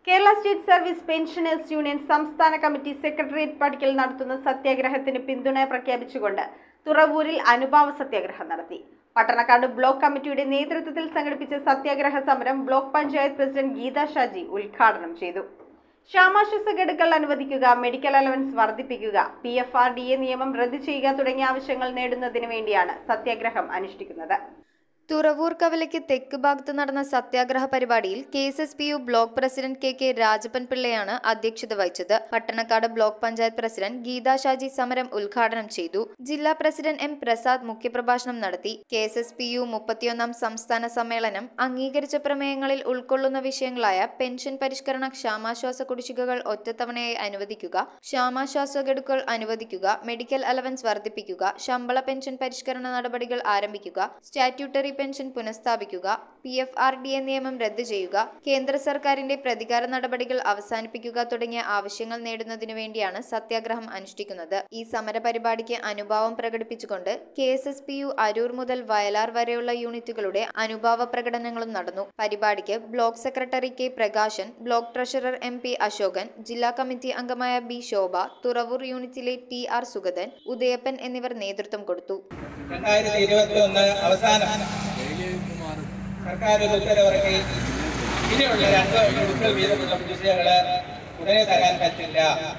Kerala state service pensioners union സംസ്ഥാന committee secretariat പടിക്കൽ നടത്തുന്ന സത്യാഗ്രഹത്തിന് പിന്തുണ പ്രഖ്യാപിച്ചുകൊണ്ട് തുറവൂരിൽ അനുഭാവ സത്യാഗ്രഹം നടത്തി പട്ടണക്കാട് ബ്ലോക്ക് കമ്മിറ്റിയുടെ നേതൃത്വത്തിൽ സംഘടിപ്പിച്ച സത്യാഗ്രഹ സമരം ബ്ലോക്ക് പഞ്ചായത്ത് പ്രസിഡന്റ് ഗീത ഷാജി ഉദ്ഘാടനം ചെയ്തു ക്ഷാമാശ്വാസ ഗഡുക്കൾ അനുവദിക്കുക മെഡിക്കൽ അലവൻസ് വർദ്ധിപ്പിക്കുക P F R D A നിയമം റദ്ദു ചെയ്യുക തുടങ്ങിയ ആവശ്യങ്ങൾ നേടുന്നതിന് വേണ്ടിയാണ് സത്യാഗ്രഹം അനുഷ്ഠിക്കുന്നത് തുറവൂർ കവലയ്ക്ക് തെക്ക് ഭാഗത്ത് നടന്ന സത്യാഗ്രഹ പരിപാടിയിൽ K S S P U block president K K Rajappan പിള്ളയാണ് അധ്യക്ഷത വഹിച്ചത് പട്ടണക്കാട് ബ്ലോക്ക് പഞ്ചായത്ത് പ്രസിഡന്റ് ഗീതാ ഷാജി സമരം ഉദ്ഘാടനം ചെയ്തു ജില്ലാ പ്രസിഡന്റ് എം പ്രസാദ് മുഖ്യപ്രഭാഷണം നടത്തി K S S P U മുപ്പത്തിയൊന്നാം സംസ്ഥാന സമ്മേളനം അംഗീകരിച്ച പ്രമേയങ്ങളിൽ ഉൾക്കൊള്ളുന്ന വിഷയങ്ങളായ പെൻഷൻ പരിഷ്കരണ ക്ഷാമാശ്വാസ കുടിശ്ശികകൾ ഒറ്റത്തവണയായി അനുവദിക്കുക ക്ഷാമാശ്വാസ ഗഡുക്കൾ അനുവദിക്കുക മെഡിക്കൽ അലവൻസ് വർദ്ധിപ്പിക്കുക ശമ്പള പെൻഷൻ പരിഷ്കരണ നടപടികൾ ആരംഭിക്കുക സ്റ്റാറ്റ്യൂട്ടറി പെൻഷൻ പുനഃസ്ഥാപിക്കുക P F R D A നിയമം റദ്ദു ചെയ്യുക കേന്ദ്ര സർക്കാരിന്റെ പ്രതികാര നടപടികൾ അവസാനിപ്പിക്കുക തുടങ്ങിയ ആവശ്യങ്ങൾ നേടുന്നതിനു വേണ്ടിയാണ് സത്യാഗ്രഹം അനുഷ്ഠിക്കുന്നത് ഈ സമര പരിപാടിക്ക് അനുഭാവം പ്രകടിപ്പിച്ചുകൊണ്ട് K S S P U Aroor മുതൽ വയലാർ വരെയുള്ള യൂണിറ്റുകളുടെ അനുഭാവ പ്രകടനങ്ങളും നടന്നു പരിപാടിക്ക് block secretary K Prakashan block treasurer M P Ashokan ജില്ലാ കമ്മിറ്റി അംഗമായ ബി ശോഭ തുറവൂർ യൂണിറ്റിലെ ടി ആർ സുഗതൻ ഉദയപ്പൻ എന്നിവർ നേതൃത്വം കൊടുത്തു രണ്ടായിരത്തി ഇരുപത്തി ഒന്ന് അവസാനം സർക്കാർ ഒരു ഉത്തരവിറക്കി ഇനിയുള്ള രണ്ട് ഗഡുക്കൾ വീതമുള്ള കുടിശ്ശികകള് ഉടനെ തരാൻ പറ്റില്ല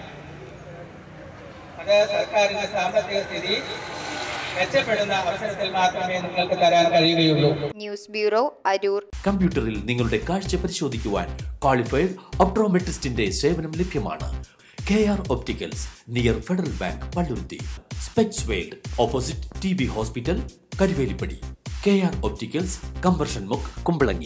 അത് സർക്കാരിന്റെ സാമ്പത്തിക സ്ഥിതി മെച്ചപ്പെടുന്ന അവസരത്തിൽ മാത്രമേ നിങ്ങൾക്ക് തരാൻ കഴിയുകയുള്ളൂ ന്യൂസ് ബ്യൂറോ അരൂർ കമ്പ്യൂട്ടറിൽ നിങ്ങളുടെ കാഴ്ച പരിശോധിക്കുവാൻ ക്വാളിഫൈഡ് ഒപ്ട്രോമെട്രിസ്റ്റിന്റെ സേവനം ലഭ്യമാണ് K R opticals near Federal bank Palluruthy specs world opposite T B hospital Karuvelippady K R opticals കമ്പർഷൻ മുക്ക് കുമ്പളങ്ങി